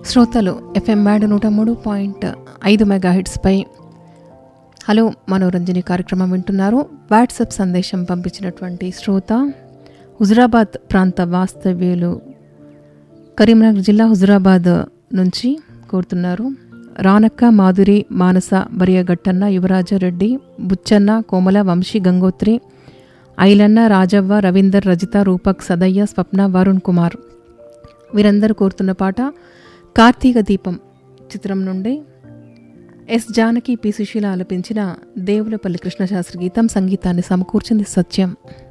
శ్రోతలు FM band నూట మూడు పాయింట్ ఐదు మెగాహిట్స్పై హలో మనోరంజని కార్యక్రమం వింటున్నారు వాట్సాప్ సందేశం పంపించినటువంటి శ్రోత హుజురాబాద్ ప్రాంత వాస్తవ్యులు కరీంనగర్ జిల్లా హుజురాబాద్ నుంచి కోరుతున్నారు రానక్క మాధురి మానస బరియగట్టన్న యువరాజరెడ్డి బుచ్చన్న కోమల వంశీ గంగోత్రి ఐలన్న రాజవ్వ రవీందర్ రజిత రూపక్ సదయ్య స్వప్న వరుణ్ కుమార్ వీరందరూ కోరుతున్న పాట కార్తీక దీపం చిత్రం నుండి ఎస్ జానకి పి సుశీల ఆలపించిన దేవులపల్లి కృష్ణశాస్త్రి గీతం సంగీతాన్ని సమకూర్చింది సత్యం